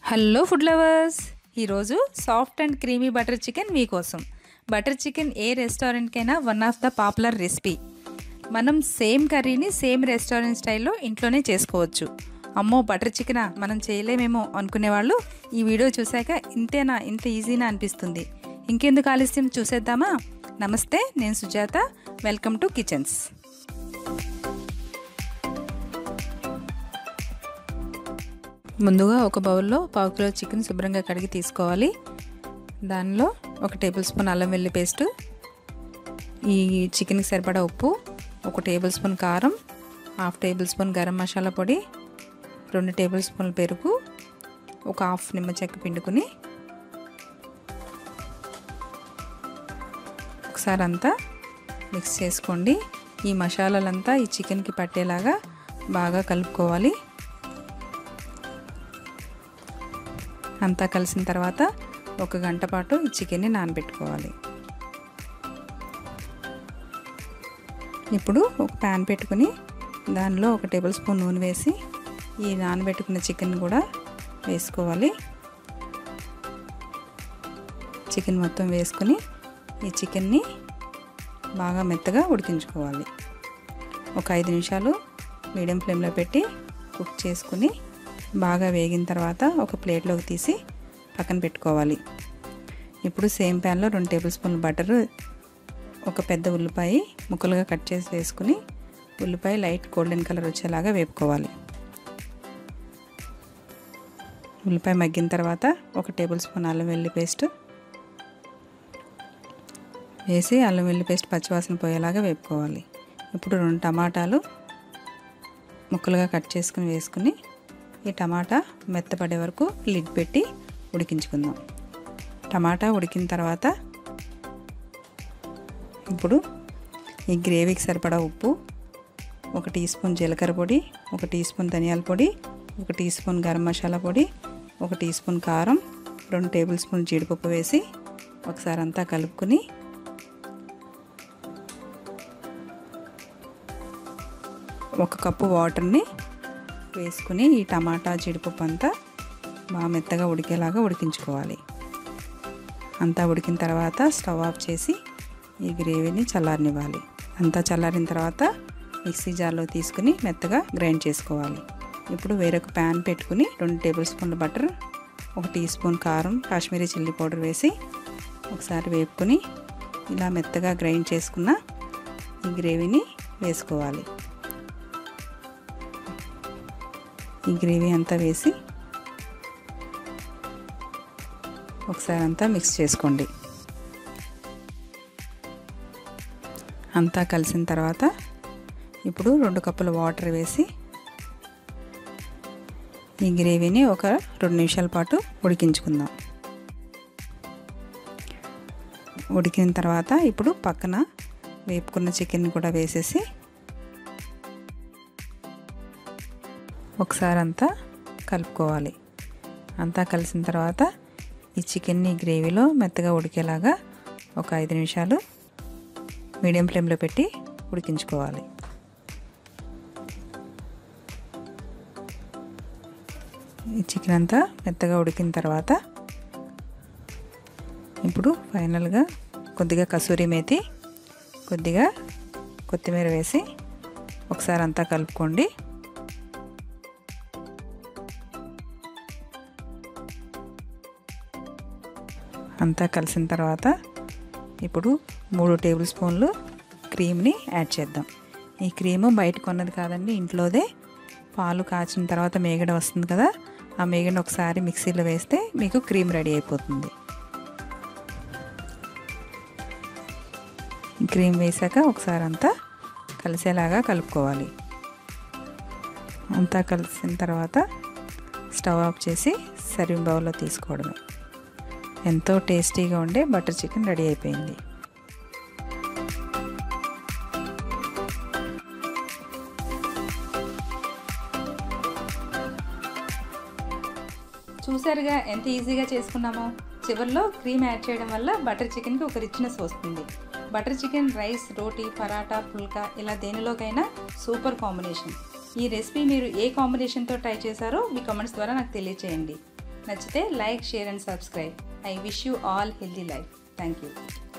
hello food lovers ఈరోజు soft and creamy butter chicken మీకోసం butter chicken ఏ రెస్టారెంట్కైనా one of the popular recipe మనం సేమ్ కర్రీని సేమ్ రెస్టారెంట్ స్టైల్లో ఇంట్లోనే చేసుకోవచ్చు అమ్మో బటర్ చికెనా మనం చేయలేమేమో అనుకునేవాళ్ళు ఈ వీడియో చూశాక ఇంతేనా ఇంత ఈజీనా అనిపిస్తుంది ఇంకెందుకు ఆలస్యం చూసేద్దామా నమస్తే నేను సుజాత వెల్కమ్ టు కిచెన్స్ ముందుగా ఒక బౌల్లో పావు కిలో చికెన్ శుభ్రంగా కడిగి తీసుకోవాలి దానిలో ఒక టేబుల్ స్పూన్ అల్లం వెల్లి పేస్ట్ ఈ చికెన్కి సరిపడా ఉప్పు ఒక టేబుల్ స్పూన్ కారం half tablespoon garam masala పొడి రెండు టేబుల్ స్పూన్ల పెరుగు ఒక హాఫ్ నిమ్మ చెక్క పిండుకుని ఒకసారి అంతా మిక్స్ చేసుకోండి ఈ మసాలాలంతా ఈ చికెన్కి పట్టేలాగా బాగా కలుపుకోవాలి అంతా కలిసిన తర్వాత ఒక గంట పాటు ఈ చికెన్ని నానబెట్టుకోవాలి ఇప్పుడు ఒక ప్యాన్ పెట్టుకుని దానిలో ఒక టేబుల్ స్పూన్ నూనె వేసి ఈ నానబెట్టుకున్న చికెన్ కూడా వేసుకోవాలి చికెన్ మొత్తం వేసుకొని ఈ చికెన్ని బాగా మెత్తగా ఉడికించుకోవాలి ఒక ఐదు నిమిషాలు మీడియం ఫ్లేమ్లో పెట్టి కుక్ చేసుకుని బాగా వేగిన తర్వాత ఒక ప్లేట్లోకి తీసి పక్కన పెట్టుకోవాలి ఇప్పుడు సేమ్ ప్యాన్లో రెండు టేబుల్ స్పూన్ల బటర్ ఒక పెద్ద ఉల్లిపాయ ముక్కలుగా కట్ చేసి వేసుకుని ఉల్లిపాయ లైట్ గోల్డెన్ కలర్ వచ్చేలాగా వేపుకోవాలి ఉల్లిపాయ మగ్గిన తర్వాత ఒక టేబుల్ స్పూన్ అల్లం వెల్లి పేస్ట్ వేసి అల్లం వెల్లి పేస్ట్ పచ్చివాసన పోయేలాగా వేపుకోవాలి ఇప్పుడు రెండు టమాటాలు ముక్కలుగా కట్ చేసుకుని వేసుకుని ఈ టమాటా మెత్తపడే వరకు లిడ్ పెట్టి ఉడికించుకుందాం టమాటా ఉడికిన తర్వాత ఇప్పుడు ఈ గ్రేవీకి సరిపడా ఉప్పు ఒక టీ స్పూన్ జీలకర్ర పొడి ఒక టీ స్పూన్ ధనియాల పొడి ఒక టీ స్పూన్ గరం మసాలా పొడి ఒక టీ స్పూన్ కారం రెండు టేబుల్ స్పూన్ జీడిపప్పు వేసి ఒకసారి అంతా కలుపుకొని ఒక కప్పు వాటర్ని వేసుకుని ఈ టమాటా జీడిపప్పు అంతా బాగా మెత్తగా ఉడికేలాగా ఉడికించుకోవాలి అంతా ఉడికిన తర్వాత స్టవ్ ఆఫ్ చేసి ఈ గ్రేవీని చల్లారనివ్వాలి అంతా చల్లారిన తర్వాత మిక్సీ జార్లో తీసుకుని మెత్తగా గ్రైండ్ చేసుకోవాలి ఇప్పుడు వేరొక ప్యాన్ పెట్టుకుని రెండు టేబుల్ స్పూన్ల బటర్ ఒక టీ స్పూన్ కారం కాశ్మీరీ చిల్లీ పౌడర్ వేసి ఒకసారి వేపుకొని ఇలా మెత్తగా గ్రైండ్ చేసుకున్న ఈ గ్రేవీని వేసుకోవాలి ఈ గ్రేవీ అంతా వేసి ఒకసారి అంతా మిక్స్ చేసుకోండి అంతా కలిసిన తర్వాత ఇప్పుడు రెండు కప్పుల వాటర్ వేసి ఈ గ్రేవీని ఒక రెండు నిమిషాల పాటు ఉడికించుకుందాం ఉడికిన తర్వాత ఇప్పుడు పక్కన వేపుకున్న చికెన్ కూడా వేసేసి ఒకసారి అంతా కలుపుకోవాలి అంతా కలిసిన తర్వాత ఈ చికెన్ని గ్రేవీలో మెత్తగా ఉడికేలాగా ఒక ఐదు నిమిషాలు మీడియం ఫ్లేమ్లో పెట్టి ఉడికించుకోవాలి ఈ చికెన్ అంతా మెత్తగా ఉడికిన తర్వాత ఇప్పుడు ఫైనల్గా కొద్దిగా కసూరి మేతి కొద్దిగా కొత్తిమీర వేసి ఒకసారి అంతా కలుపుకోండి అంతా కలిసిన తర్వాత ఇప్పుడు మూడు టేబుల్ స్పూన్లు క్రీమ్ని యాడ్ చేద్దాం ఈ క్రీము బయట కొన్నది కాదండి ఇంట్లోదే పాలు కాచిన తర్వాత మేగడ వస్తుంది కదా ఆ మేగడ ఒకసారి మిక్సీలో వేస్తే మీకు క్రీమ్ రెడీ అయిపోతుంది క్రీమ్ వేసాక ఒకసారి అంతా కలిసేలాగా కలుపుకోవాలి అంతా కలిసిన తర్వాత స్టవ్ ఆఫ్ చేసి సర్వింగ్ బౌల్లో తీసుకోవడమే ఎంతో టేస్టీగా ఉండే బటర్ చికెన్ రెడీ అయిపోయింది చూసారుగా ఎంత ఈజీగా చేసుకున్నామో చివరిలో క్రీమ్ యాడ్ చేయడం వల్ల బటర్ చికెన్కి ఒక రిచ్నెస్ వస్తుంది బటర్ చికెన్ రైస్ రోటీ పరాటా పుల్కా ఇలా దేనిలోకైనా సూపర్ కాంబినేషన్ ఈ రెసిపీ మీరు ఏ కాంబినేషన్తో ట్రై చేశారో మీ కామెంట్స్ ద్వారా నాకు తెలియచేయండి నచ్చితే like share and subscribe I wish you all healthy life thank you